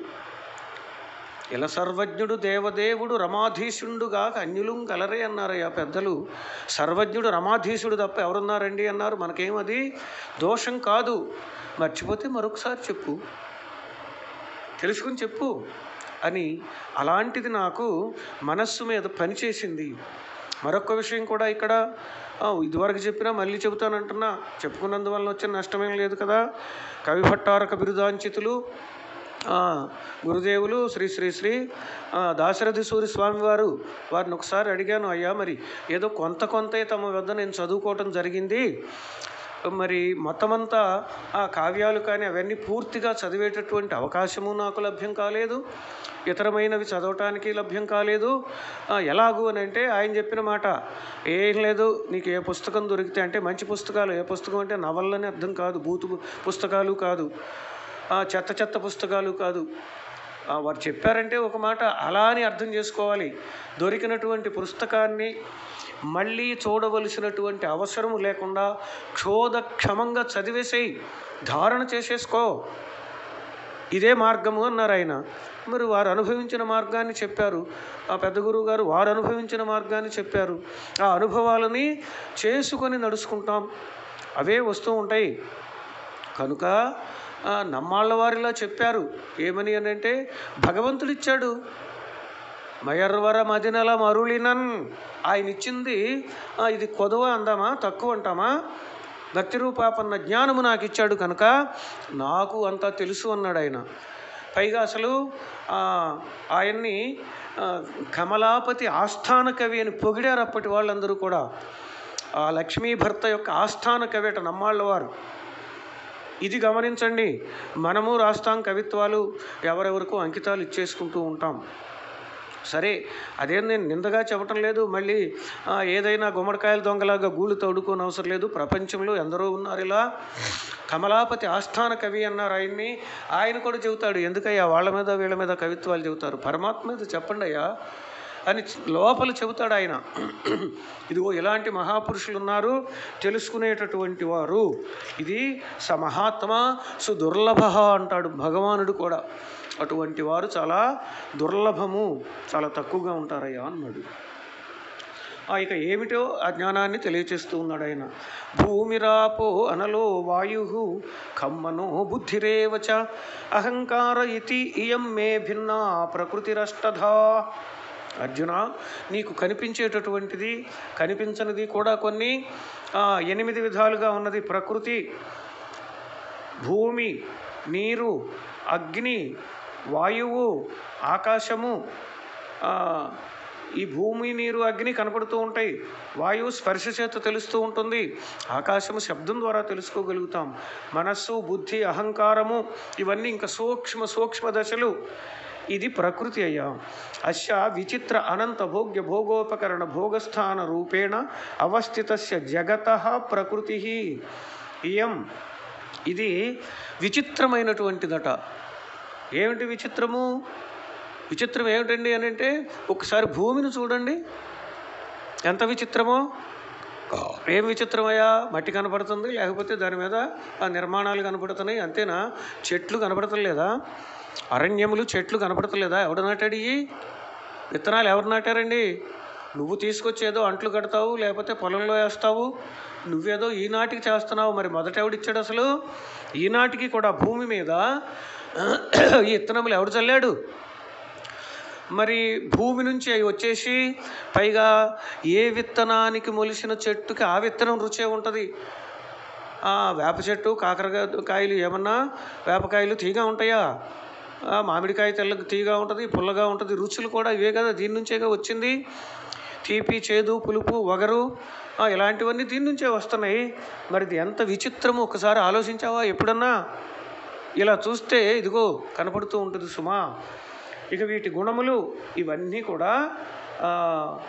ఇలా సర్వజ్ఞుడు దేవదేవుడు రమాధీశుండుగా అన్యులు కలరే అన్నారయ్యా పెద్దలు సర్వజ్ఞుడు రమాధీశుడు తప్ప ఎవరున్నారండి అన్నారు మనకేమది దోషం కాదు మర్చిపోతే మరొకసారి చెప్పు తెలుసుకుని చెప్పు అని అలాంటిది నాకు మనస్సు మీద పనిచేసింది మరొక విషయం కూడా ఇక్కడ ఆ, ఇదివరకు చెప్పినా మళ్ళీ చెబుతానంటున్నా చెప్పుకున్నందువల్ల వచ్చిన నష్టమేం లేదు కదా కవి భట్టారక బిరుదాంచితులు ఆ, గురుదేవులు శ్రీ శ్రీ శ్రీ ఆ, దాశరథి సూరి స్వామివారు వారిని ఒకసారి అడిగాను అయ్యా మరి ఏదో కొంత కొంతే తమ వద్ద నేను చదువుకోవటం జరిగింది మరి మొత్తమంతా ఆ కావ్యాలు కానీ అవన్నీ పూర్తిగా చదివేటటువంటి అవకాశము నాకు లభ్యం కాలేదు ఇతరమైనవి చదవటానికి లభ్యం కాలేదు ఆ, ఎలాగూ అని అంటే ఆయన చెప్పిన మాట ఏం లేదు నీకు ఏ పుస్తకం దొరికితే అంటే మంచి పుస్తకాలు ఏ పుస్తకం అంటే నవలని అర్థం కాదు బూతు పుస్తకాలు కాదు ఆ, చెత్త చెత్త పుస్తకాలు కాదు ఆ, వారు చెప్పారంటే ఒక మాట అలా అని అర్థం చేసుకోవాలి దొరికినటువంటి పుస్తకాన్ని మళ్ళీ చూడవలసినటువంటి అవసరం లేకుండా క్షోధక్షమంగా చదివేసేయి ధారణ చేసేసుకో ఇదే మార్గము అన్నారు ఆయన మరి వారు అనుభవించిన మార్గాన్ని చెప్పారు ఆ పెద్ద గురువు గారు వారు అనుభవించిన మార్గాన్ని చెప్పారు ఆ అనుభవాలని చేసుకొని నడుచుకుంటాం అవే వస్తూ ఉంటాయి కనుక ఆ, నమ్మాళ్ళ వారిలా చెప్పారు ఏమని అని అంటే భగవంతుడు ఇచ్చాడు మయర్వర మదినల మరుళినన్ ఆయన ఇచ్చింది ఆ, ఇది కొదవ అందామా తక్కువ అంటామా భక్తి రూపాపన్న జ్ఞానము నాకు ఇచ్చాడు కనుక నాకు అంతా తెలుసు అన్నాడు ఆయన పైగా అసలు ఆ, ఆయన్ని ఆ, కమలాపతి ఆస్థాన కవి అని పొగిడారు అప్పటి వాళ్ళందరూ కూడా ఆ లక్ష్మీ భర్త యొక్క ఆస్థాన కవి అట నమ్మాళ్ళ వారు ఇది గమనించండి మనము రాస్తాం కవిత్వాలు ఎవరెవరికో అంకితాలు ఇచ్చేసుకుంటూ ఉంటాం సరే అదేం నేను నిందగా చెప్పటం లేదు మళ్ళీ ఆ, ఏదైనా గుమ్మడికాయల దొంగలాగా గూళ్ళు తోడుకోని అవసరం లేదు ప్రపంచంలో ఎందరో ఉన్నారు ఇలా కమలాపతి ఆస్థాన కవి అన్నారు ఆయన్ని ఆయన కూడా చెబుతాడు ఎందుకయ్యా వాళ్ళ మీద వీళ్ళ మీద కవిత్వాలు చెబుతారు పరమాత్మ మీద చెప్పండి అయ్యా అని లోపల చెబుతాడు ఆయన ఇదిగో ఇలాంటి మహాపురుషులు ఉన్నారు తెలుసుకునేటటువంటి వారు ఇది స మహాత్మ సుదుర్లభ అంటాడు భగవానుడు కూడా అటువంటి వారు చాలా దుర్లభము చాలా తక్కువగా ఉంటారయ్యా అన్నాడు ఆ ఇక ఏమిటో ఆ జ్ఞానాన్ని తెలియచేస్తూ ఉన్నాడు ఆయన భూమిరాపో అనలో వాయు ఖమ్మనో బుద్ధిరేవచ అహంకార ఇతి ఇయం మే భిన్నా ప్రకృతిరష్టధా అర్జున నీకు కనిపించేటటువంటిది కనిపించనిది కూడా కొన్ని ఆ, ఎనిమిది విధాలుగా ఉన్నది ప్రకృతి భూమి నీరు అగ్ని వాయువు ఆకాశము ఆ, ఈ భూమి నీరు అగ్ని కనపడుతూ ఉంటాయి వాయువు స్పర్శ చేత తెలుస్తూ ఉంటుంది ఆకాశము శబ్దం ద్వారా తెలుసుకోగలుగుతాం మనస్సు బుద్ధి అహంకారము ఇవన్నీ ఇంకా సూక్ష్మ సూక్ష్మ దశలు ఇది ప్రకృతి అయ్యా అస్య విచిత్ర అనంత భోగ్య భోగోపకరణ భోగస్థాన రూపేణ అవస్థితస్య జగత ప్రకృతి ఇయం ఇది విచిత్రమైనటువంటిదట ఏమిటి విచిత్రము విచిత్రం ఏమిటండి అని అంటే ఒకసారి భూమిని చూడండి ఎంత విచిత్రమో ఏం విచిత్రమయ్యా మట్టి కనపడుతుంది లేకపోతే దాని మీద ఆ నిర్మాణాలు కనపడుతున్నాయి అంతేనా చెట్లు కనపడతలేదా అరణ్యములు చెట్లు కనపడతలేదా ఎవడు నాటాడు ఇవి విత్తనాలు ఎవరు నాటారండి నువ్వు తీసుకొచ్చి ఏదో అంట్లు కడతావు లేకపోతే పొలంలో వేస్తావు నువ్వేదో ఈనాటికి చేస్తున్నావు మరి మొదట ఎవడిచ్చాడు అసలు ఈనాటికి కూడా భూమి మీద ఈ విత్తనములు ఎవడు చల్లాడు మరి భూమి నుంచి అవి వచ్చేసి పైగా ఏ విత్తనానికి మొలిసిన చెట్టుకి ఆ విత్తనం రుచే ఉంటుంది ఆ వేప చెట్టు కాకరకాయ కాయలు ఏమన్నా వేపకాయలు తీగా ఉంటాయా ఆ మామిడికాయ తెల్ల తీగా ఉంటుంది పుల్లగా ఉంటుంది రుచులు కూడా ఇవే కదా దీని నుంచేగా వచ్చింది తీపి చేదు పులుపు వగరు ఆ, ఇలాంటివన్నీ దీని నుంచే వస్తున్నాయి మరి ఇది ఎంత విచిత్రమో ఒకసారి ఆలోచించావా ఎప్పుడన్నా ఇలా చూస్తే ఇదిగో కనపడుతూ ఉంటుంది సుమా ఇక వీటి గుణములు ఇవన్నీ కూడా ఆ,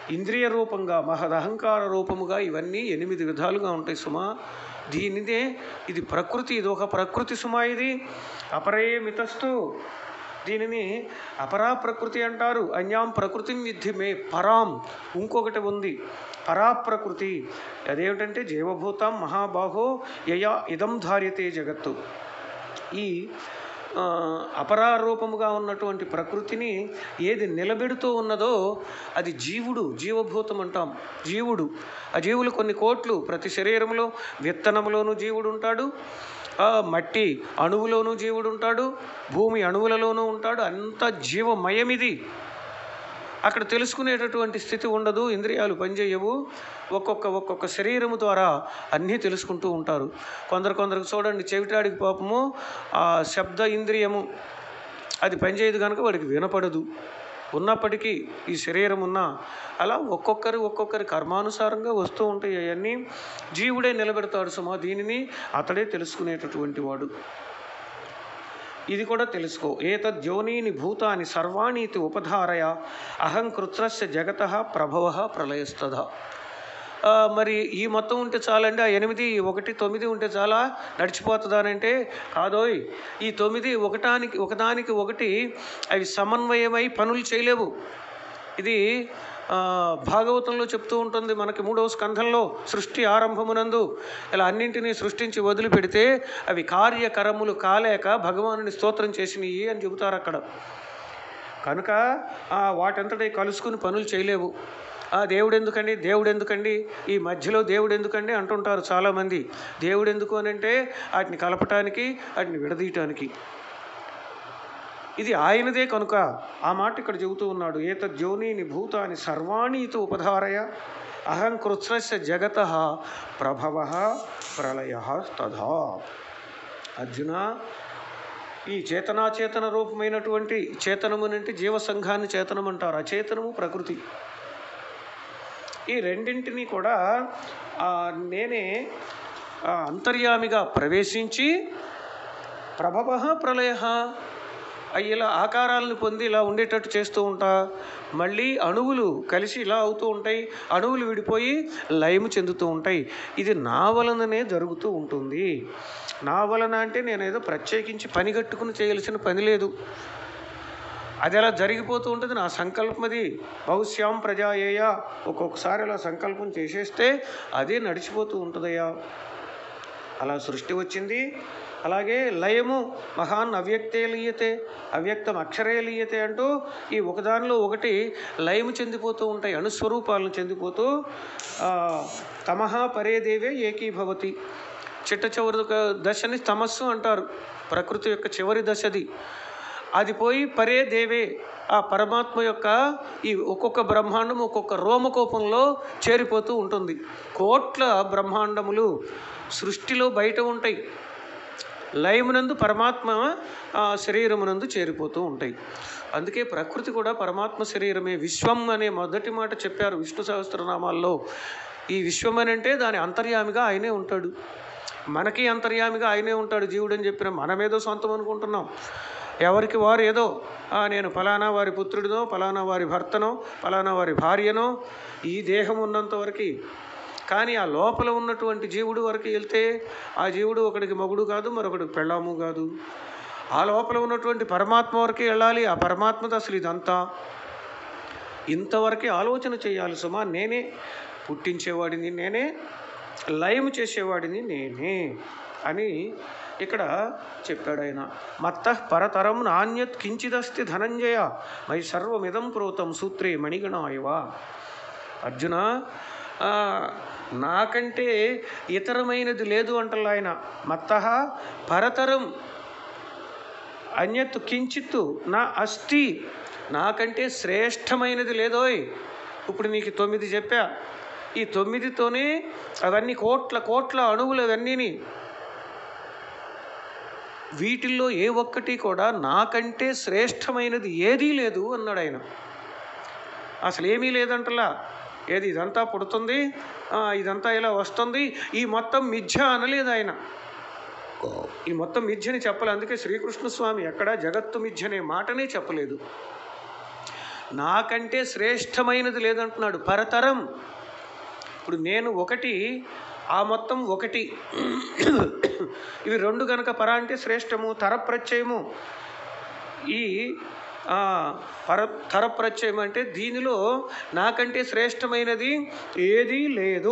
ఇంద్రియ రూపంగా మహదహంకార రూపముగా ఇవన్నీ ఎనిమిది విధాలుగా ఉంటాయి సుమా దీనిదే ఇది ప్రకృతి ఇది ఒక ప్రకృతి సుమా ఇది అపరే మితస్తు దీనిని అపరా ప్రకృతి అంటారు అన్యాం ప్రకృతి విద్ధి మే పరాం ఇంకొకటి ఉంది పరా ప్రకృతి అదేమిటంటే జీవభూతం మహాబాహో యయా ఇదం ధార్యతే జగత్తు ఈ ఆ, అపరారూపముగా ఉన్నటువంటి ప్రకృతిని ఏది నిలబెడుతూ ఉన్నదో అది జీవుడు జీవభూతం అంటాం జీవుడు ఆ జీవులు కొన్ని కోట్లు ప్రతి శరీరంలో విత్తనములోనూ జీవుడు ఉంటాడు ఆ మట్టి అణువులోనూ జీవుడు ఉంటాడు భూమి అణువులలోనూ ఉంటాడు అంత జీవమయమిది అక్కడ తెలుసుకునేటటువంటి స్థితి ఉండదు ఇంద్రియాలు పనిచేయవు ఒక్కొక్క ఒక్కొక్క శరీరము ద్వారా అన్నీ తెలుసుకుంటూ ఉంటారు కొందరు కొందరికి చూడండి చెవిటాడికి పాపము ఆ శబ్ద ఇంద్రియము అది పనిచేయదు కనుక వాడికి వినపడదు ఉన్నప్పటికీ ఈ శరీరం ఉన్నా అలా ఒక్కొక్కరు ఒక్కొక్కరి కర్మానుసారంగా వస్తూ ఉంటాయి అవన్నీ జీవుడే నిలబెడతాడు సుమా దీనిని అతడే తెలుసుకునేటటువంటి వాడు ఇది కూడా తెలుసుకో ఏతద్యోనీని భూతాని సర్వాణీతి ఉపధారయ అహం కృత్రస్య జగత ప్రభవ ప్రళయస్తద ఆ, మరి ఈ మొత్తం ఉంటే చాలండి ఆ ఎనిమిది ఒకటి తొమ్మిది ఉంటే చాలా నడిచిపోతుందానంటే కాదోయ్ ఈ తొమ్మిది ఒకటానికి ఒకదానికి ఒకటి అవి సమన్వయమై పనులు చేయలేవు ఇది ఆ, భాగవతంలో చెప్తూ ఉంటుంది మనకి మూడవ స్కంధంలో సృష్టి ఆరంభమునందు ఇలా అన్నింటినీ సృష్టించి వదిలిపెడితే అవి కార్యకరములు కాలేక భగవానుని స్తోత్రం చేసినవి అని చెబుతారు అక్కడ కనుక ఆ, వాటంతటే కలుసుకుని పనులు చేయలేవు ఆ దేవుడు ఎందుకండి దేవుడు ఎందుకండి ఈ మధ్యలో దేవుడు ఎందుకండి అంటుంటారు చాలామంది దేవుడు ఎందుకు అని అంటే వాటిని కలపటానికి వాటిని విడదీయటానికి ఇది ఆయనదే కనుక ఆ మాట ఇక్కడ చెబుతూ ఉన్నాడు ఏతద్యోనీని భూతాని సర్వాణి ఇతు ఉపధారయ అహం కృత్స్నస్య జగత ప్రభవ ప్రళయ తథా అర్జున ఈ చేతనాచేతన రూపమైనటువంటి చేతనమునంటే జీవ సంఘాన్ని చేతనం అంటారు అచేతనము ప్రకృతి ఈ రెండింటినీ కూడా ఆ, నేనే ఆ, అంతర్యామిగా ప్రవేశించి ప్రభవ ప్రళయ ఇలా ఆకారాలను పొంది ఇలా ఉండేటట్టు చేస్తూ ఉంటా మళ్ళీ అణువులు కలిసి ఇలా అవుతూ ఉంటాయి అణువులు విడిపోయి లయము చెందుతూ ఉంటాయి ఇది నా వలననే జరుగుతూ ఉంటుంది నా వలన అంటే నేను ఏదో ప్రత్యేకించి పని కట్టుకుని చేయాల్సిన పని లేదు అది అలా జరిగిపోతూ ఉంటుంది నా సంకల్పం అది బహుశ్యాం ప్రజాయేయ ఒక్కొక్కసారి అలా సంకల్పం చేసేస్తే అదే నడిచిపోతూ ఉంటుందయ్యా అలా సృష్టి వచ్చింది అలాగే లయము మహాన్ అవ్యక్తే లీయతే అవ్యక్తం అక్షరే లీయతే అంటూ ఈ ఒకదానిలో ఒకటి లయము చెందిపోతూ ఉంటాయి అణుస్వరూపాలను చెందిపోతూ ఆ, తమహ పరే దేవే ఏకీభవతి చిట్ట చివరి ఒక దశని తమస్సు అంటారు ప్రకృతి యొక్క చివరి దశది అది పోయి పరే దేవే ఆ పరమాత్మ యొక్క ఈ ఒక్కొక్క బ్రహ్మాండం ఒక్కొక్క రోమకోపంలో చేరిపోతూ ఉంటుంది కోట్ల బ్రహ్మాండములు సృష్టిలో బయట ఉంటాయి లయమునందు పరమాత్మ ఆ శరీరమునందు చేరిపోతూ ఉంటాయి అందుకే ప్రకృతి కూడా పరమాత్మ శరీరమే విశ్వం అనే మొదటి మాట చెప్పారు విష్ణు సహస్రనామాల్లో ఈ విశ్వం అని అంటే దాని అంతర్యామిగా ఆయనే ఉంటాడు మనకి అంతర్యామిగా ఆయనే ఉంటాడు జీవుడు అని చెప్పిన మనమేదో సొంతం అనుకుంటున్నాం ఎవరికి వారు ఏదో "ఆ, నేను ఫలానా వారి పుత్రుడినో ఫలానా వారి భర్తనో ఫలానా వారి భార్యనో ఈ దేహం ఉన్నంత వరకు కానీ ఆ లోపల ఉన్నటువంటి జీవుడు వరకు వెళ్తే ఆ జీవుడు ఒకడికి మగుడు కాదు మరొకడికి పెళ్ళాము కాదు ఆ లోపల ఉన్నటువంటి పరమాత్మ వరకే వెళ్ళాలి ఆ పరమాత్మది అసలు ఇదంతా ఇంతవరకే ఆలోచన చేయాలి సుమా నేనే పుట్టించేవాడిని నేనే లయం చేసేవాడిని నేనే అని ఇక్కడ చెప్పాడు ఆయన మత్త పరతరం నాణ్యత్ కించిదస్తి ధనంజయ మై సర్వమిదం ప్రోతం సూత్రే మణిగణాయవా అర్జున ఆ, నాకంటే ఇతరమైనది లేదు అంటల్లా ఆయన మత్త పరతరం అన్యత్ కించిత్తు నా అస్థి నాకంటే శ్రేష్టమైనది లేదోయ్ ఇప్పుడు నీకు తొమ్మిది చెప్పా ఈ తొమ్మిదితోనే అవన్నీ కోట్ల కోట్ల అణువులు అవన్నీని వీటిల్లో ఏ ఒక్కటి కూడా నాకంటే శ్రేష్టమైనది ఏదీ లేదు అన్నాడు ఆయన అసలు ఏమీ లేదంటలా ఏది ఇదంతా పుడుతుంది ఆ, ఇదంతా ఇలా వస్తుంది ఈ మొత్తం మిథ్య అనలేదు ఆయన ఈ మొత్తం మిథ్యని చెప్పాలి అందుకే శ్రీకృష్ణ స్వామి ఎక్కడా జగత్తు మిథ్య అనే మాటనే చెప్పలేదు నాకంటే శ్రేష్టమైనది లేదంటున్నాడు పరతరం ఇప్పుడు నేను ఒకటి ఆ మొత్తం ఒకటి ఇవి రెండు గనక పర అంటే శ్రేష్టము తర ప్రత్యయము ఈ ఆ, పర తర ప్రత్యయం అంటే దీనిలో నాకంటే శ్రేష్టమైనది ఏదీ లేదు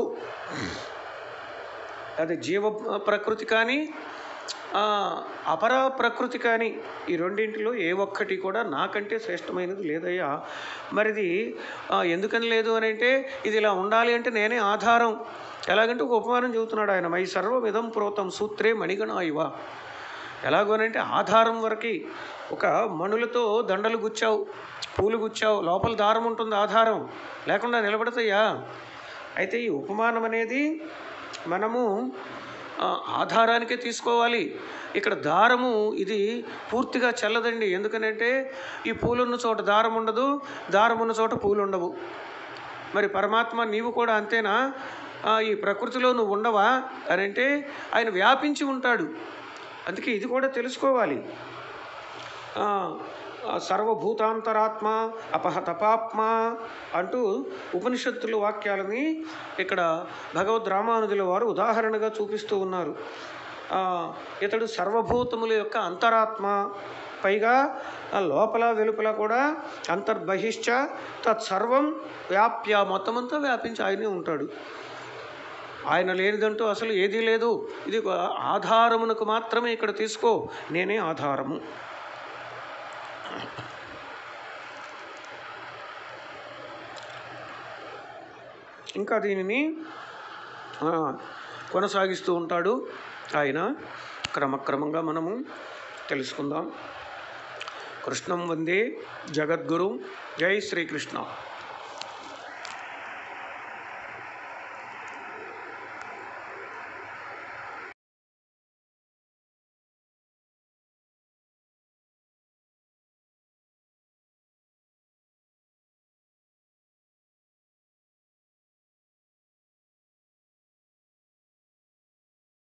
అది జీవ ప్రకృతి కానీ ఆ, అపర ప్రకృతి కానీ ఈ రెండింటిలో ఏ ఒక్కటి కూడా నాకంటే శ్రేష్టమైనది లేదయ్యా మరిది ఆ, ఎందుకని లేదు అని అంటే ఇది ఇలా ఉండాలి అంటే నేనే ఆధారం ఎలాగంటే ఒక ఉపమానం చెబుతున్నాడు ఆయన మై సర్వమిదం ప్రోతం సూత్రే మణిగణ ఇవ ఎలాగోనంటే ఆధారం వరకు ఒక మణులతో దండలు గుచ్చావు పూలు గుచ్చావు లోపల దారం ఉంటుంది ఆధారం లేకుండా నిలబడతాయా అయితే ఈ ఉపమానం అనేది మనము ఆ, ఆధారానికే తీసుకోవాలి ఇక్కడ దారము ఇది పూర్తిగా చల్లదండి ఎందుకనంటే ఈ పూలున్న చోట దారం ఉండదు దారం ఉన్న చోట పూలు ఉండవు మరి పరమాత్మ నీవు కూడా అంతేనా ఆ, ఈ ప్రకృతిలో నువ్వు ఉండవా అని అంటే ఆయన వ్యాపించి ఉంటాడు అందుకే ఇది కూడా తెలుసుకోవాలి ఆ, ఆ, సర్వభూతాంతరాత్మ అపహతపాత్మ అంటూ ఉపనిషత్తుల వాక్యాలని ఇక్కడ భగవద్ రామానుజుల వారు ఉదాహరణగా చూపిస్తూ ఉన్నారు ఆ, ఇతడు సర్వభూతముల యొక్క అంతరాత్మ పైగా ఆ లోపల వెలుపల కూడా అంతర్బహిష్ట తత్సర్వం వ్యాప్య మొత్తం అంతా వ్యాపించి ఆయనే ఉంటాడు ఆయన లేనిదంటూ అసలు ఏదీ లేదు ఇది ఒక ఆధారమునకు మాత్రమే ఇక్కడ తీసుకో నేనే ఆధారము ఇంకా దీనిని ఆ, కొనసాగిస్తూ ఉంటాడు ఆయన క్రమక్రమంగా మనము తెలుసుకుందాం కృష్ణం వందే జగద్గురు జై శ్రీకృష్ణ